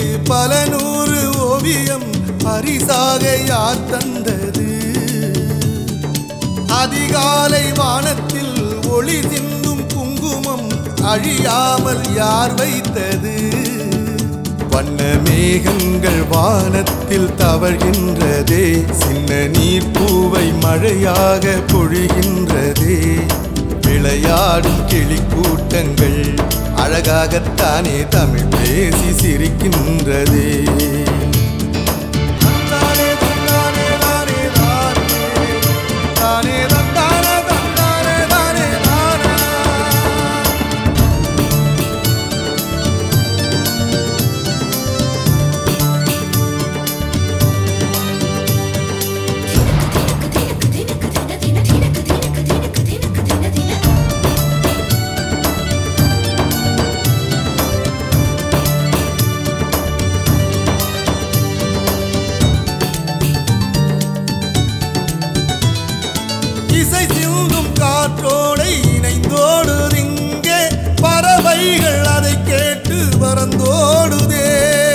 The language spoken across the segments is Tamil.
பல நூறு ஓவியம் பரிசாக யார் தந்தது அதிகாலை வானத்தில் ஒளி சிந்தும் குங்குமம் அழியாமல் யார் வைத்தது வண்ண மேகங்கள் வானத்தில் தவழ்கின்றதே சின்ன நீர் பூவை மழையாக பொழிகின்றதே விளையாடும் கிளி கூட்டங்கள் அழகாகத்தானே தமிழ் பேசி சிரிக்கின்றதே தந்தானே தந்தானே தானே தானே தானே தந்தானே தந்தானே தானே தானே இசை சிந்தும் காற்றோடை இணைந்தோடுதிங்கே பறவைகள் அதை கேட்டு பறந்தோடுதே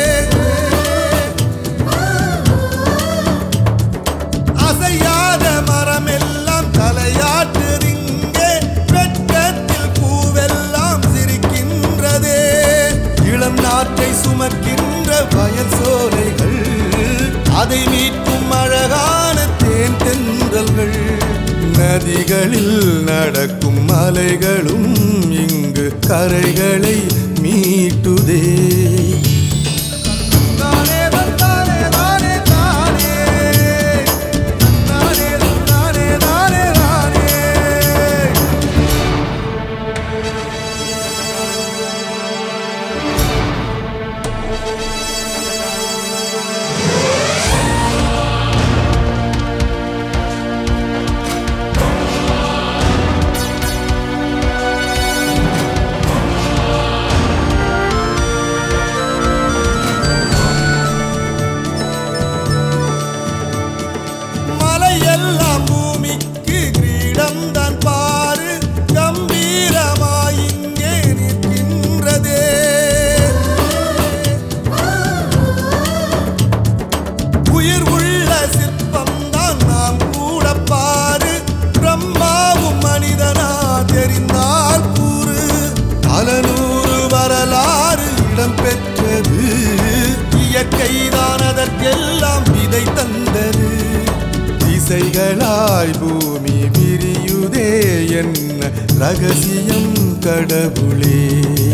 அசையாத மரமெல்லாம் தலையாட்டுதிங்கே வெட்கத்தில் பூவெல்லாம் சிரிக்கின்றதே இளம் நாற்றை சுமக்கின்ற வயல் சோலைகள் அதை மீட்கும் அழகான தேன் தென்றல்கள் நதிகளில் நடக்கும் அலைகளும் இங்கு கரைகளை மீட்டுதே தானே தானே தானே தானே தானே தானே தானே தானே மலையெல்லாம் பூமிக்கு கிரீடம் தான் பாரு கம்பீரமாய் இங்கே நிற்கின்றதே உயிர் உள்ள சிற்பம் தான் நாம் கூட பாரு பிரம்மாவும் மனிதனா தெரிந்தால் கூறு பல நூறு வரலாறு இடம் பெற்றது இயற்கைதான் அதற்கெல்லாம் விதை தந்தது திசைகளாய் பூமி விரியுதே என்ன ரகசியம் கடவுளே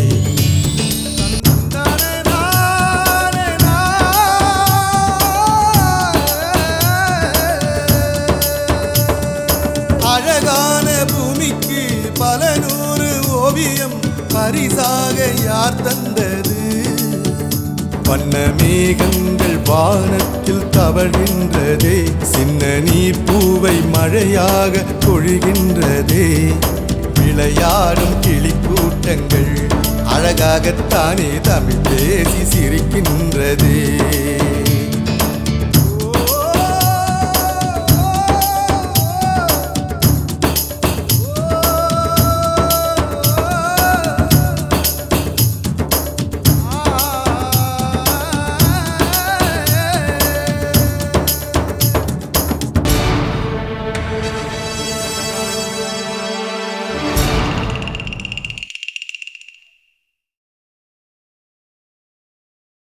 அழகான பூமிக்கு பல நூறு ஓவியம் பரிசாக யார் தந்தது வண்ண மேகங்கள் வானத்தில் தவழ்கின்றதே சின்ன நீர் பூவை மழையாக பொழிகின்றதே விளையாடும் கிளி கூட்டங்கள் அழகாகத்தானே தமிழ் பேசி சிரிக்கின்றதே